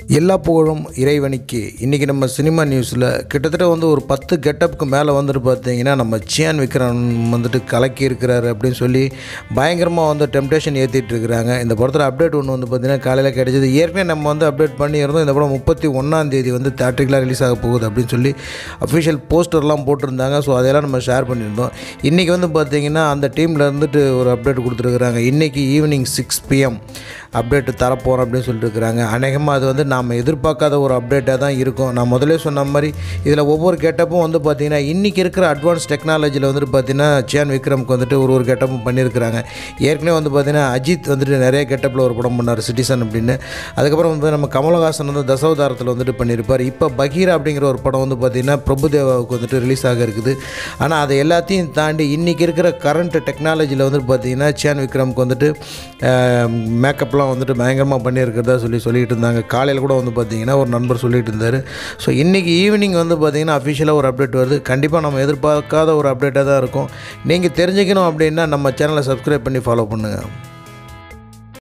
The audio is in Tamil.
எல்லா புகழும் இறைவனுக்கு இன்றைக்கி நம்ம சினிமா நியூஸில் கிட்டத்தட்ட வந்து ஒரு பத்து கெட்டப்புக்கு மேலே வந்துட்டு பார்த்தீங்கன்னா நம்ம சியான் விக்ரம் வந்துட்டு கலக்கி இருக்கிறாரு அப்படின்னு சொல்லி பயங்கரமாக வந்து டெம்டேஷன் ஏற்றிட்டு இருக்கிறாங்க இந்த படத்தில் அப்டேட் ஒன்று வந்து பார்த்திங்கன்னா காலையில் கிடைச்சது ஏற்கனவே நம்ம வந்து அப்டேட் பண்ணியிருந்தோம் இந்த படம் முப்பத்தி ஒன்றாம் தேதி வந்து தேட்டரிக்கலாக ரிலீஸ் ஆக போகுது அப்படின்னு சொல்லி அஃபிஷியல் போஸ்டர்லாம் போட்டிருந்தாங்க ஸோ அதெல்லாம் நம்ம ஷேர் பண்ணியிருந்தோம் இன்றைக்கி வந்து பார்த்திங்கன்னா அந்த டீமில் இருந்துட்டு ஒரு அப்டேட் கொடுத்துருக்குறாங்க இன்றைக்கி ஈவினிங் சிக்ஸ் பிஎம் அப்டேட் தரப்போகிறோம் அப்படின்னு சொல்லிட்டு இருக்கிறாங்க அநேகமாக அது வந்து நாம் எதிர்பார்க்காத ஒரு அப்டேட்டாக தான் இருக்கும் நான் முதலே சொன்ன மாதிரி இதில் ஒவ்வொரு கெட்டப்பும் வந்து பார்த்திங்கன்னா இன்றைக்கி இருக்கிற அட்வான்ஸ் டெக்னாலஜியில் வந்துட்டு பார்த்திங்கன்னா சியான் விக்ரம்க்கு வந்துட்டு ஒரு ஒரு கெட்டப்பும் பண்ணியிருக்கிறாங்க ஏற்கனவே வந்து பார்த்திங்கன்னா அஜித் வந்துட்டு நிறைய கெட்டப்பில் ஒரு படம் பண்ணார் சிட்டிசன் அப்படின்னு அதுக்கப்புறம் வந்து நம்ம கமலஹாசன் வந்து தசவதாரத்தில் வந்துட்டு பண்ணியிருப்பார் இப்போ பகீரா அப்படிங்கிற ஒரு படம் வந்து பார்த்திங்கன்னா பிரபுதேவாவுக்கு வந்துட்டு ரிலீஸ் ஆக இருக்குது ஆனால் அதை எல்லாத்தையும் தாண்டி இன்றைக்கி இருக்கிற கரண்ட் டெக்னாலஜியில் வந்துட்டு பார்த்திங்கன்னா சியான் விக்ரம்க்கு வந்துட்டு மேக்கப்லாம் வந்துட்டு பயங்கரமாக பண்ணியிருக்கிறதா சொல்லி சொல்லிட்டு இருந்தாங்க காலையில் கூட வந்து பார்த்திங்கன்னா ஒரு நண்பர் சொல்லிட்டு இருந்தார் ஸோ இன்றைக்கி ஈவினிங் வந்து பார்த்திங்கன்னா அஃபிஷியலாக ஒரு அப்டேட் வருது கண்டிப்பாக நம்ம எதிர்பார்க்காத ஒரு அப்டேட்டாக தான் இருக்கும் நீங்கள் தெரிஞ்சுக்கணும் அப்படின்னா நம்ம சேனலை சப்ஸ்கிரைப் பண்ணி ஃபாலோ பண்ணுங்கள்